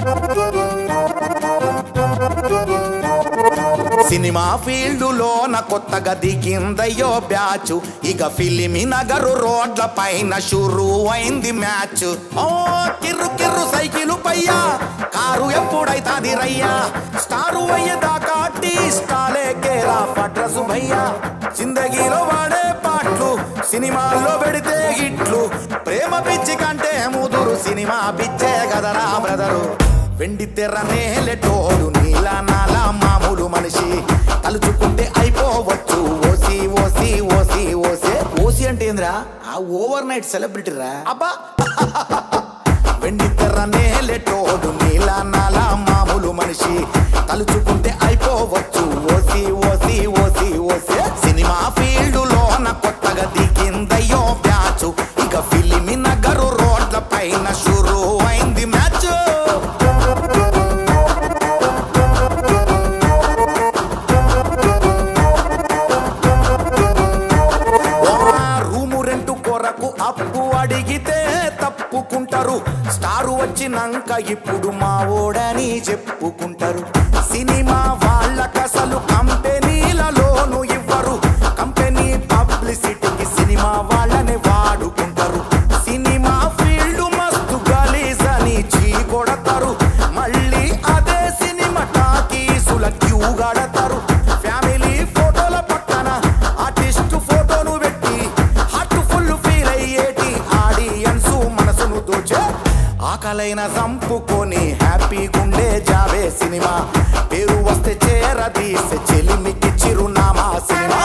cinema ఫీల్డులోన కొత్తగా దిగిందయ్యో బ్యాచ్ ఇక ఫిలిమి నగరు రోడ్ల పైన షురు అయింది మ్యాచ్ ఓ కిర్రు కిర్రు సైకిలు పయ్యా కారు ఎప్పుడైతాది రయ్యా స్టారు అయ్యేదాకా టీ స్టాలే కేరా పట్రసు భయ్యా జిందగీలో వాడే పాటలు సినిమాల్లో పెడితే హిట్లు ప్రేమ పిచ్చి కంటే ముదురు సినిమా పిచ్చే కదరా బ్రదరు వెండి తెర నేలెటోడు నీలా నాలా మామూలు మనిషి తలుచుకుంటే అయిపోవచ్చు ఓసి ఓసి ఓసి ఓసే ఓసి అంటే ఏంద్రా ఆ ఓవర్ నైట్ సెలబ్రిటీ రా అబ్బా వెండి తెర నేలెటోడు నీలా నాలా మామూలు మనిషి తలుచుకుంటే అయిపోవచ్చు ఓసి ఓసి ఓసి ఓసే సినిమా ఫీల్డులోన కొత్తగా దిగిందయ్యో బ్యాచ్ ఇక ఫిలిమి నగరు రోడ్ల పైన షురు అయింది మ్యాచ్ రూము రెంటు కొరకు అప్పు అడిగితే తప్పుకుంటారు స్టారు వచ్చినాక ఇప్పుడు మా ఓడని చెప్పుకుంటారు సినిమా వాళ్ళకసలు కంపెనీలలోను ఇవ్వరు కంపెనీ పబ్లిసిటీకి సినిమా వాళ్ళని వాడుకుంటారు సినిమా ఫీల్డ్ మస్తు గలీజ్ అని చీ కొడతారు మళ్ళీ అదే సినిమా టాకీసుల క్యూ గడతారు ఫ్యామిలీ ఫోటోల పక్కన ఆర్టిస్ట్ ఫోటోను పెట్టి హార్ట్ ఫుల్ ఫీల్ అయ్యేటి ఆడియన్స్ మనసును దోచే ఆకలైన చంపుకొని హ్యాపీ గుండే జావే సినిమా పేరు వస్తే చేరదీసే చెలిమికి చిరునామా సినిమా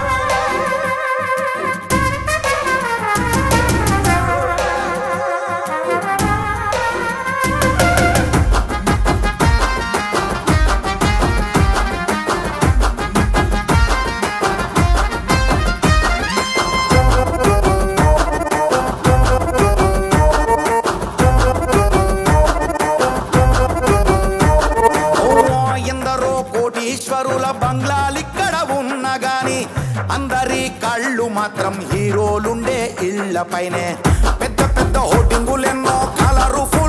ఓ ఎందరో కోటీశ్వరుల బంగ్లాలిక్కడ ఉన్న గాని అందరి కళ్ళు మాత్రం హీరోలుండే ఇళ్ల పైనే పెద్ద పెద్ద హోర్డింగులెన్నో కలరు